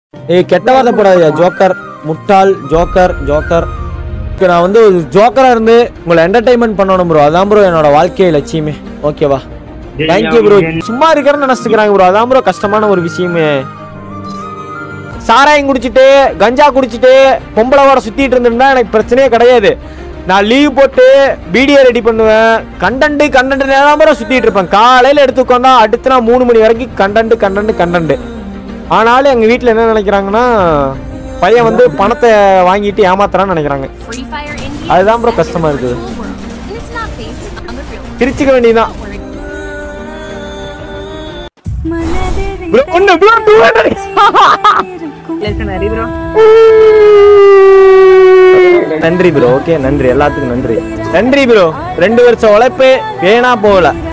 ஏய் கெட்ட வார்த்தை போடாதீங்க ஜோக்கர் முட்டாள் ஜோக்கர் ஜோக்கர் இப்போ நான் வந்து ஒரு ஜோக்கரா இருந்து உங்களை என்டர்டைன்மெண்ட் பண்ணணும் ப்ரோ அதான் ப்ரோ என்னோட வாழ்க்கை லட்சியமே ஓகேவா தேங்க்யூ ப்ரோ சும்மா இருக்கிறேன்னு நினைச்சுக்கிறாங்க ப்ரோ அதான் ப்ரோ கஷ்டமான ஒரு விஷயமே சாராயம் குடிச்சிட்டு கஞ்சா குடிச்சிட்டு பொம்பளைவோட சுத்திட்டு இருந்திருந்தா எனக்கு பிரச்சனையே கிடையாது நான் லீவ் போட்டு வீடியோ ரெடி பண்ணுவேன் கண்டென்ட் கண்டென்ட் நேரம் பூரா சுத்திட்டு இருப்பேன் காலையில எடுத்து உட்காந்தா அடுத்து நான் மூணு மணி வரைக்கும் கண்டென்ட் கண்டென்ட் கண்டென்ட் ஆனாலும் எங்க வீட்ல என்ன நினைக்கிறாங்கன்னா பையன் வந்து பணத்தை வாங்கிட்டு ஏமாத்துறான்னு நினைக்கிறாங்க Free Fire India அதுதான் bro is கஷ்டமா set in இருக்குது. the virtual world, and it's not based on the real world. பிரிச்சுக்க வேண்டியதுதான் Don't worry. bro ஒண்ணு bro 200 இருக்கு நிறைய ப்ரோ நன்றி ப்ரோ ஓகே நன்றி எல்லாத்துக்கும் நன்றி நன்றி ப்ரோ ரெண்டு வருஷம் உழைப்பு வேணா போகல